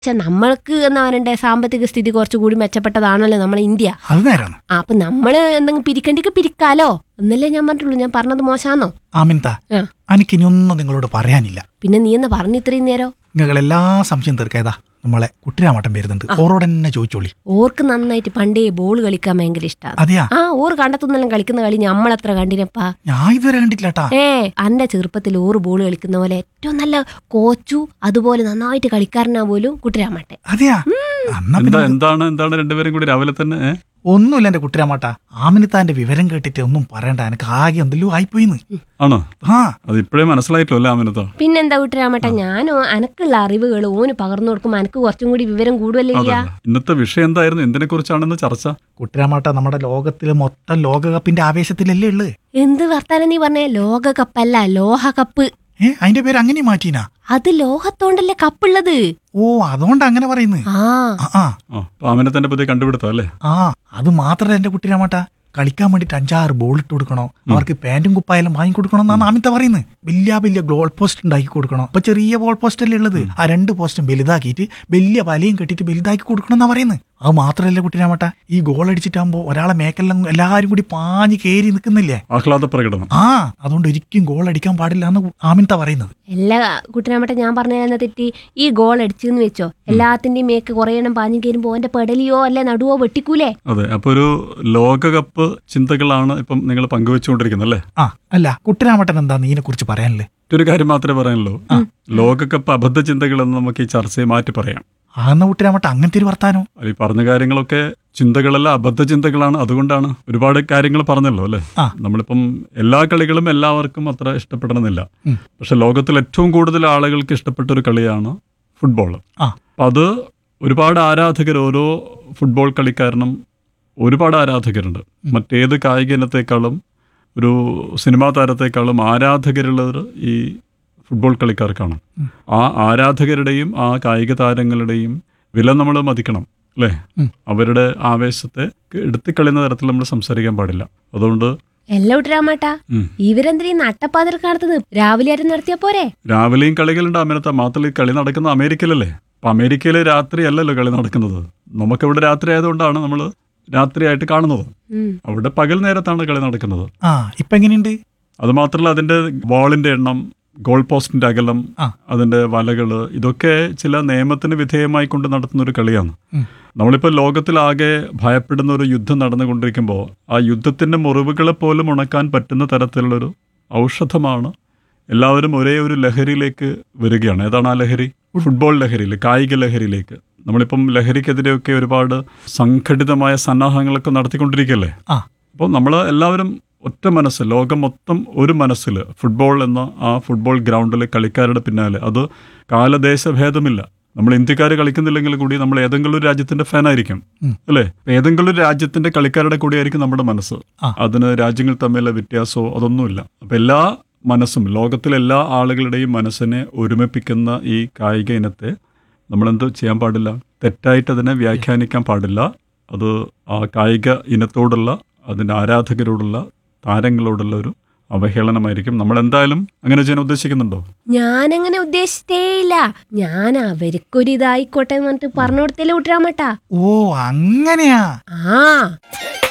പക്ഷെ നമ്മൾക്ക് എന്നാ പറയണ്ടേ സാമ്പത്തിക സ്ഥിതി കുറച്ചുകൂടി മെച്ചപ്പെട്ടതാണല്ലോ നമ്മളെ ഇന്ത്യ അത് നേരാണ് ആ, അപ്പൊ നമ്മള് എന്തെങ്കിലും പിരിക്കണ്ടിക്ക് പിരിക്കാലോ എന്നല്ലേ ഞാൻ പറഞ്ഞിട്ടുള്ളൂ ഞാൻ പറഞ്ഞത് മോശാന്നോ ആമിൻത ആ. എനിക്കിനിയൊന്നും നിങ്ങളോട് പറയാനില്ല പിന്നെ നീ എന്ന് പറഞ്ഞു ഇത്രയും നേരം നിങ്ങൾ എല്ലാ സംശയം തീർക്കേതാ നമ്മളെ കുട്ടിരാമട്ടം വരുന്നുണ്ട് ഓരോട് തന്നെ ചോദിച്ചോളി ഓർക്ക് നന്നായിട്ട് പണ്ടേ ബോൾ കളിക്കാൻ ഭയങ്കര ഇഷ്ടമാണ് അതെയാ ആ ഓർ കണ്ടെത്തുന്നെല്ലാം കളിക്കുന്ന കളി നമ്മളെത്ര കണ്ടിനപ്പാ ഞാൻ ഇതുവരെ കണ്ടിട്ടില്ലട്ടാ ഏ അന്റെ ചെറുപ്പത്തിൽ ഓറ് ബോൾ കളിക്കുന്ന പോലെ ഏറ്റവും നല്ല കോച്ചു അതുപോലെ നന്നായിട്ട് കളിക്കാരനാ പോലും കുട്ടിരാമട്ടെ അതെയാ എന്നാ എന്താ പിന്നെ എന്താണ് എന്താണ് രണ്ടുപേരും കൂടി രാവിലെ തന്നെ ഏ? ഒന്നുമില്ല എന്റെ കുട്ടിരാമാട്ട ആമിനിത്താന്റെ വിവരം കേട്ടിട്ട് ഒന്നും പറയണ്ട എനിക്ക് ആകെ എന്തെല്ലോ ആയിപ്പോയിന്ന് ആണോ ആ അത് ഇപ്പോഴേ മനസ്സിലായിട്ടില്ല അല്ലേ അമിനത്ത പിന്നെന്താ കുട്ടിരാമട്ട ഞാനോ അനക്കുള്ള അറിവുകൾ ഓന് പകർന്നു കൊടുക്കുമ്പോ അനക്ക് കുറച്ചും കൂടി വിവരം കൂടുതലേ അതെ ഇന്നത്തെ വിഷയം എന്തായിരുന്നു എന്തിനെ കുറിച്ചാണെന്ന് ചർച്ച കുട്ടിരാമാട്ട നമ്മുടെ ലോകത്തിലെ മൊത്തം ലോകകപ്പിന്റെ ആവേശത്തിലല്ലേ ഉള്ളത് എന്ത് വർത്താനം നീ പറഞ്ഞേ ലോകകപ്പല്ല ലോഹകപ്പ് ഏ അതിന്റെ പേര് അങ്ങനെ മാറ്റീനാ അത് ലോഹത്തോണ്ടല്ലേ കപ്പുള്ളത് ഓ അതുകൊണ്ട് അങ്ങനെ പറയുന്നത് ആ ആ ആ ആ അപ്പൊ അമിനത്തിന്റെ പുതിയ കണ്ടുപിടുത്തം അല്ലേ ആ അത് മാത്രല്ല എന്റെ കുട്ടിരാമാട്ട കളിക്കാൻ വേണ്ടിട്ട് അഞ്ചാറ് ബോൾ ഇട്ട് കൊടുക്കണോ അവർക്ക് പാന്റും കുപ്പായാലും വാങ്ങി കൊടുക്കണം എന്നാണ് അമിത പറയുന്നത് വലിയ വലിയ ഗോൾ പോസ്റ്റ് ഉണ്ടാക്കി കൊടുക്കണം അപ്പൊ ചെറിയ ഗോൾ പോസ്റ്റ് അല്ലേ ഉള്ളത് ആ രണ്ട് പോസ്റ്റും വലുതാക്കിയിട്ട് വലിയ വലയും കെട്ടിയിട്ട് വലുതാക്കി കൊടുക്കണം എന്നാ പറയുന്നത് അത് മാത്രല്ല കുട്ടിരാമട്ട ഈ ഗോൾ അടിച്ചിട്ടാകുമ്പോ ഒരാളെ മേക്കെല്ലാം എല്ലാരും കൂടി പാഞ്ഞ് കയറി നിൽക്കുന്നില്ലേ ആഹ്ലാദ പ്രകടനം ആ അതുകൊണ്ട് ഒരിക്കലും ഗോൾ അടിക്കാൻ പാടില്ല എന്ന് ആമിൻത പറയുന്നത് എല്ലാ കുട്ടനാമട്ടെ ഞാൻ പറഞ്ഞ തെറ്റി ഈ ഗോൾ അടിച്ചെന്ന് വെച്ചോ എല്ലാത്തിന്റെയും മേക്ക് കുറേ എണ്ണം പാഞ്ഞു കയറുമ്പോ ഓന്റെ പെടലിയോ അല്ലെ നടുവോ വെട്ടിക്കൂലേ അതെ അപ്പൊ ഒരു ലോകകപ്പ് ചിന്തകളാണ് ഇപ്പം നിങ്ങൾ പങ്കുവെച്ചുകൊണ്ടിരിക്കുന്നത് അല്ലേ ആ അല്ല കുട്ടിരാമട്ടൻ എന്താ ഇതിനെ കുറിച്ച് പറയാനല്ലേ ഒരു കാര്യം മാത്രമേ പറയാനുള്ളൂ ലോകകപ്പ് അബദ്ധ ചിന്തകളെന്ന് നമുക്ക് ഈ ചർച്ചയെ മാറ്റി പറയാം ആന്ന കുട്ടിരാമട്ട അങ്ങനത്തെ ഒരു വർത്താനോ അത് ഈ പറഞ്ഞ കാര്യങ്ങളൊക്കെ ചിന്തകളല്ല അബദ്ധ ചിന്തകളാണ് അതുകൊണ്ടാണ് ഒരുപാട് കാര്യങ്ങൾ പറഞ്ഞല്ലോ അല്ലേ ആ. നമ്മളിപ്പം എല്ലാ കളികളും എല്ലാവർക്കും അത്ര ഇഷ്ടപ്പെടണമെന്നില്ല ഉം. പക്ഷെ ലോകത്തിൽ ഏറ്റവും കൂടുതൽ ആളുകൾക്ക് ഇഷ്ടപ്പെട്ട ഒരു കളിയാണ് ഫുട്ബോൾ ആ അപ്പം അത് ഒരുപാട് ആരാധകർ ഓരോ ഫുട്ബോൾ കളിക്കാരനും ഒരുപാട് ആരാധകരുണ്ട് മറ്റേത് കായിക ഇനത്തെക്കാളും ഒരു സിനിമാ താരത്തെക്കാളും ആരാധകരുള്ളത് ഈ ഫുട്ബോൾ കളിക്കാർക്കാണ് ആ ആരാധകരുടെയും ആ കായിക താരങ്ങളുടെയും വില നമ്മൾ മതിക്കണം അല്ലേ ഉം. അവരുടെ ആവേശത്തെ എടുത്തിക്കളയുന്ന തരത്തിൽ നമ്മൾ സംസാരിക്കാൻ പാടില്ല അതുകൊണ്ട് എല്ലാ കുട്ടരാമാട്ടാ ഉം. ഇവരെന്തിനാ നട്ടപ്പാതിൽ നടത്തുന്നത് രാവിലെ ആരും നടത്തിയാ പോരെ രാവിലെയും കളികളുണ്ട് അമേരത്ത മാത്രമല്ല ഈ കളി നടക്കുന്ന അമേരിക്കയിലല്ലേ അപ്പൊ അമേരിക്കയിൽ രാത്രി അല്ലല്ലോ കളി നടക്കുന്നത് നമുക്കിവിടെ രാത്രി ആയതുകൊണ്ടാണ് നമ്മൾ രാത്രിയായിട്ട് കാണുന്നത് ഉം. അവിടെ പകൽ നേരത്താണ് കളി നടക്കുന്നത് ആ ഇപ്പൊ എങ്ങനെയുണ്ട് അത് മാത്രമല്ല അതിന്റെ ബോളിന്റെ എണ്ണം ഗോൾ പോസ്റ്റിന്റെ അകലം ആ. അതിന്റെ വലകള് ഇതൊക്കെ ചില നിയമത്തിന് വിധേയമായി കൊണ്ട് നടത്തുന്ന ഒരു കളിയാണ് ഉം. നമ്മളിപ്പോൾ ലോകത്തിലാകെ ഭയപ്പെടുന്ന ഒരു യുദ്ധം നടന്നുകൊണ്ടിരിക്കുമ്പോൾ ആ യുദ്ധത്തിന്റെ മുറിവുകളെ പോലും ഉണക്കാൻ പറ്റുന്ന തരത്തിലുള്ളൊരു ഔഷധമാണ് എല്ലാവരും ഒരേ ഒരു ലഹരിയിലേക്ക് വരികയാണ് ഏതാണ് ആ ലഹരി ഫുട്ബോൾ ലഹരിയിൽ കായിക ലഹരിയിലേക്ക് നമ്മളിപ്പം ലഹരിക്കെതിരെയൊക്കെ ഒരുപാട് സംഘടിതമായ സന്നാഹങ്ങളൊക്കെ നടത്തിക്കൊണ്ടിരിക്കുകയല്ലേ ആ അപ്പോൾ നമ്മൾ എല്ലാവരും ഒറ്റ മനസ്സ് ലോകം മൊത്തം ഒരു മനസ്സിൽ ഫുട്ബോൾ എന്ന ആ ഫുട്ബോൾ ഗ്രൗണ്ടിലെ കളിക്കാരുടെ പിന്നാലെ അത് കാലദേശഭേദമില്ല നമ്മൾ ഇന്ത്യക്കാർ കളിക്കുന്നില്ലെങ്കിൽ കൂടി നമ്മൾ ഏതെങ്കിലും ഒരു രാജ്യത്തിന്റെ ഫാനായിരിക്കും ഉം. അല്ലേ അപ്പൊ ഏതെങ്കിലും ഒരു രാജ്യത്തിന്റെ കളിക്കാരുടെ കൂടിയായിരിക്കും നമ്മുടെ മനസ്സ് ആ. അതിന് രാജ്യങ്ങൾ തമ്മിലുള്ള വ്യത്യാസമോ അതൊന്നുമില്ല അപ്പൊ എല്ലാ മനസ്സും ലോകത്തിലെ എല്ലാ ആളുകളുടെയും മനസ്സിനെ ഒരുമിപ്പിക്കുന്ന ഈ കായിക ഇനത്തെ നമ്മളെന്ത് ചെയ്യാൻ പാടില്ല തെറ്റായിട്ട് അതിനെ വ്യാഖ്യാനിക്കാൻ പാടില്ല അത് ആ കായിക ഇനത്തോടുള്ള അതിൻ്റെ ആരാധകരോടുള്ള താരങ്ങളോടുള്ള ഒരു അവഹേളനമായിരിക്കും നമ്മൾ എന്തായാലും അങ്ങനെ ചെയ്യാൻ ഉദ്ദേശിക്കുന്നുണ്ടോ ഞാനങ്ങനെ ഉദ്ദേശിച്ചേയില്ല ഞാൻ അവർക്കൊരു ഇതായിക്കോട്ടെ എന്ന് പറഞ്ഞിട്ട് പറഞ്ഞു കൊടുത്തല്ലേ കുട്ടരാമട്ടാ ഓ അങ്ങനെയാ ആ